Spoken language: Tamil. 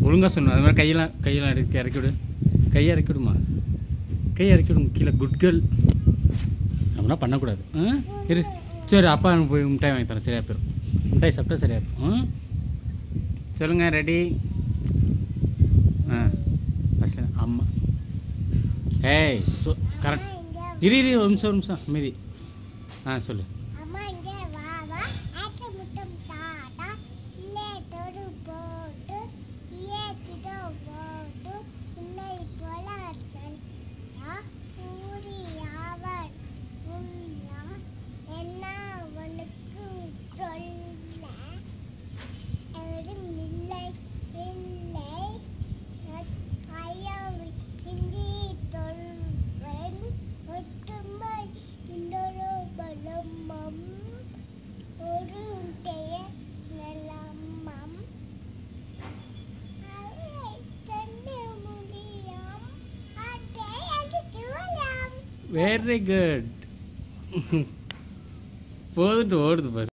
ஒழுங்காக சொல்லணும் அது மாதிரி கையெல்லாம் கையெல்லாம் இறக்கி இறக்கி விடு கையை இறக்கி விடுமா கையை இறக்கி விடுங்க கீழே குட் கேர்ள் அப்படின்னா பண்ணக்கூடாது ஆ இரு சரி அப்பா எனக்கு போய் மிட்டாய் வாங்கி தரேன் சரியா போயிடும் மிட்டாய் சாப்பிட்டா சரியா போயிடும் ம் சொல்லுங்கள் ரெடி ஆ ஃபஸ்ட்டு அம்மா ஏய் சொ கரெக்ட் இரு இரு ஒரு நிமிஷம் ஒரு நிமிஷம் மீதி ஆ சொல்லு அம்மா இங்கே வா வா ஆட்ட முட்டம் தாத்தா இல்லே தொடு போட்டு இல்லே கிட்ட போட்டு இல்லை போல தந்தா ஊரி அவன் உன்னா என்ன உனக்கு சொல்ல எவரும் இல்லை இல்லை ஐயா இஞ்சி தொல்வன் ஒட்டுமை இன்னொரு பலமம் ஒரு உடைய நலமம் அவை தன்னை முடியாம் அதை அடித்து வரலாம் வெரி குட் போதுட்டு ஓடுது பாரு